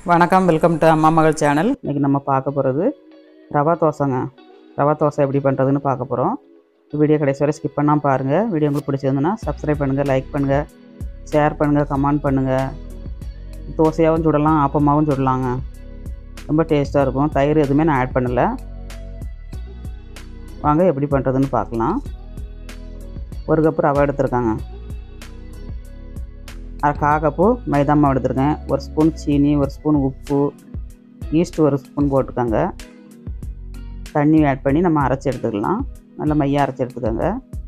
வணக்கம் welcome to அம்மா மகள் சேனல் இன்றைக்கி நம்ம பார்க்க போகிறது ரவா தோசைங்க ரவா தோசை எப்படி பண்ணுறதுன்னு பார்க்க போகிறோம் வீடியோ கடைசி வரை ஸ்கிப் பண்ணாமல் பாருங்கள் வீடியோ உங்களுக்கு பிடிச்சிருந்துன்னா சப்ஸ்கிரைப் பண்ணுங்கள் லைக் பண்ணுங்கள் ஷேர் பண்ணுங்கள் கமெண்ட் பண்ணுங்கள் தோசையாகவும் சுடலாம் ஆப்பமாகவும் சுடலாங்க ரொம்ப டேஸ்ட்டாக இருக்கும் தயிர் எதுவுமே நான் ஆட் பண்ணலை வாங்க எப்படி பண்ணுறதுன்னு பார்க்கலாம் ஒரு கப்பு ரவை எடுத்துருக்காங்க அரை கா கப்பு மைதா மாவு எடுத்துருக்கேன் ஒரு ஸ்பூன் சீனி ஒரு ஸ்பூன் உப்பு ஈஸ்ட் ஒரு ஸ்பூன் போட்டுக்கோங்க தண்ணி ஆட் பண்ணி நம்ம அரைச்சி எடுத்துக்கலாம் நல்லா மையாக அரைச்சி எடுத்துக்கோங்க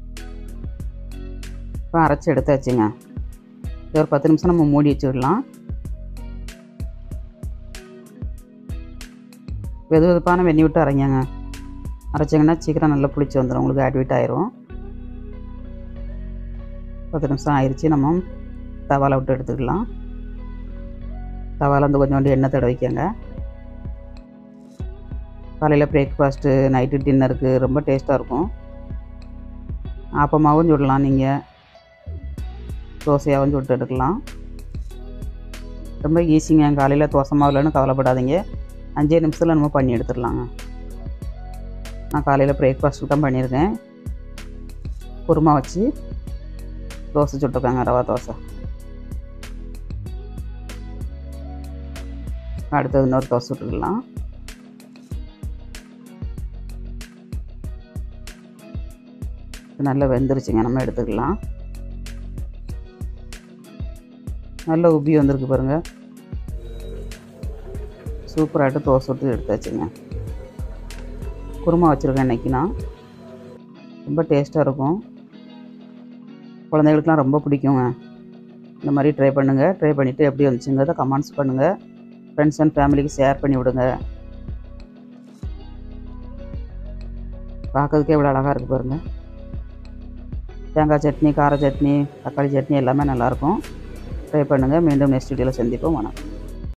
இப்போ அரைச்சி எடுத்தாச்சுங்க இது ஒரு பத்து நிமிஷம் நம்ம மூடி வச்சுக்கலாம் வெது வெதுப்பான வெண்ணி விட்டு அரைங்கங்க அரைச்சிங்கன்னா சீக்கிரம் நல்லா புளிச்சு வந்துடும் உங்களுக்கு ஆக்டிவேட் ஆயிரும் பத்து நிமிஷம் ஆயிடுச்சு நம்ம தவாவில் விட்டு எடுத்துக்கலாம் தவாவில் வந்து கொஞ்சோண்டு எண்ணெய் தடவிக்கங்க காலையில் பிரேக்ஃபாஸ்ட்டு நைட்டு டின்னருக்கு ரொம்ப டேஸ்ட்டாக இருக்கும் ஆப்பமாகவும் சுடலாம் நீங்கள் தோசையாகவும் சுட்டு எடுக்கலாம் ரொம்ப ஈஸிங்க காலையில் தோசை மாவுலன்னு கவலைப்படாதீங்க அஞ்சே நிமிஷத்தில் நம்ம பண்ணி எடுத்துடலாங்க நான் காலையில் பிரேக்ஃபாஸ்ட்டு தான் பண்ணியிருக்கேன் குருமா வச்சு தோசை சுட்டுருக்காங்க ரவா தோசை அடுத்தது இன்னொரு தோசை சுட்டுக்கலாம் நல்லா வெந்துருச்சுங்க நம்ம எடுத்துக்கலாம் நல்ல உப்பி வந்திருக்கு பாருங்கள் சூப்பராகிட்டு தோசை சுட்டு எடுத்தாச்சுங்க குருமா வச்சுருக்கேன் இன்றைக்கி நான் ரொம்ப டேஸ்ட்டாக இருக்கும் குழந்தைகளுக்குலாம் ரொம்ப பிடிக்குங்க இந்த மாதிரி ட்ரை பண்ணுங்கள் ட்ரை பண்ணிவிட்டு எப்படி வந்துச்சுங்கிறத கமெண்ட்ஸ் பண்ணுங்கள் ஃப்ரெண்ட்ஸ் அண்ட் ஃபேமிலிக்கு ஷேர் பண்ணி விடுங்க பார்க்கறதுக்கே இவ்வளோ அழகாக இருக்குது பாருங்கள் தேங்காய் சட்னி கார சட்னி தக்காளி சட்னி எல்லாமே நல்லாயிருக்கும் ட்ரை பண்ணுங்கள் மீண்டும் நெக்ஸ்ட் வீடியோவில் சந்திப்போம் வணக்கம்